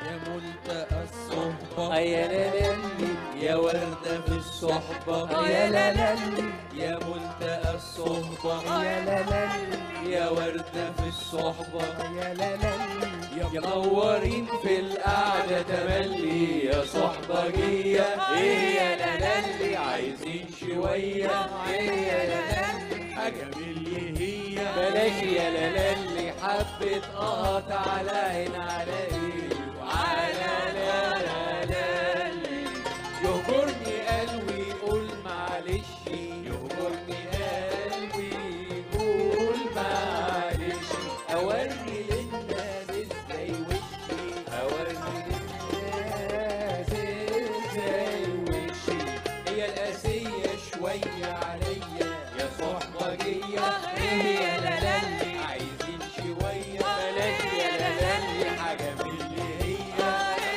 يا ملتقى الصحبة يا لالي يا وردة في الصحبة يا لالي يا ملتقى الصحبة يا لالي يا وردة في الصحبة يا لالي يا منورين في القعدة تملي يا صحبجية ايه يا لالي عايزين شوية ايه يا لالي حاجة من اللي هي بلاش يا لالي حبة قط على عين على ايه وعلى لالي يهجرني قلبي يقول معلش يهجرني قلبي يقول معلش اوري للناس ازاي وشي أورني للناس ازاي وشي هي القاسية شوية عليا يا صحبجية ايه يا لالي عايزين شوية بلاش يا لالي حاجة من اللي هي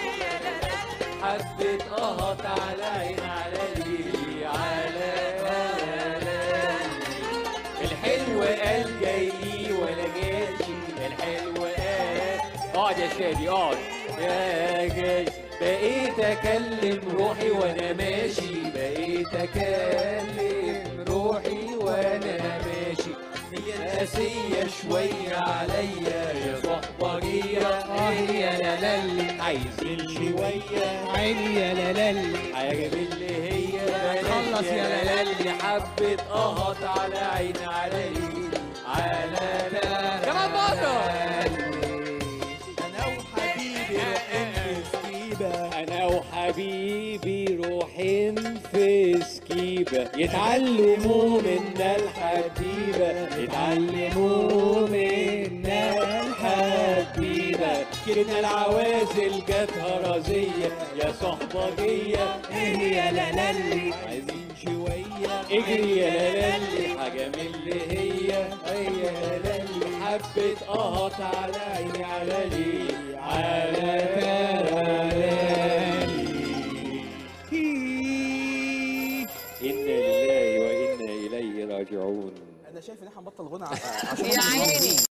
حبة قهط على عين على ليلي على لالي الحلو قال جاي ولا جاش الحلو قال اقعد يا شادي اقعد يا جاي بقيت اكلم روحي وانا ماشي بقيت اكلم روحي وانا ماشي هي القاسية شوية عليا يا صحبجية اه يا لالي عايزين شوية عيني يا لالي حاجة من اللي هي خلص يا لالي. حبة قهط على عين على ليل على لا كمان مرة. انا وحبيبي رايحين سكيبة انا وحبيبي روحين في سكيبة يتعلموا منا الحبيبة يتعلموا منا الحبيبة كنا العوازل جت هرزية يا صحبجية ايه يا لالي عايزين شوية اجري يا لالي حاجة من اللي هي هي يا لالي حبة قهط على عيني على لي على لالي إنا لله وإنا إليه راجعون انا شايف ان احنا نبطل غنى ع- عشان يا عيني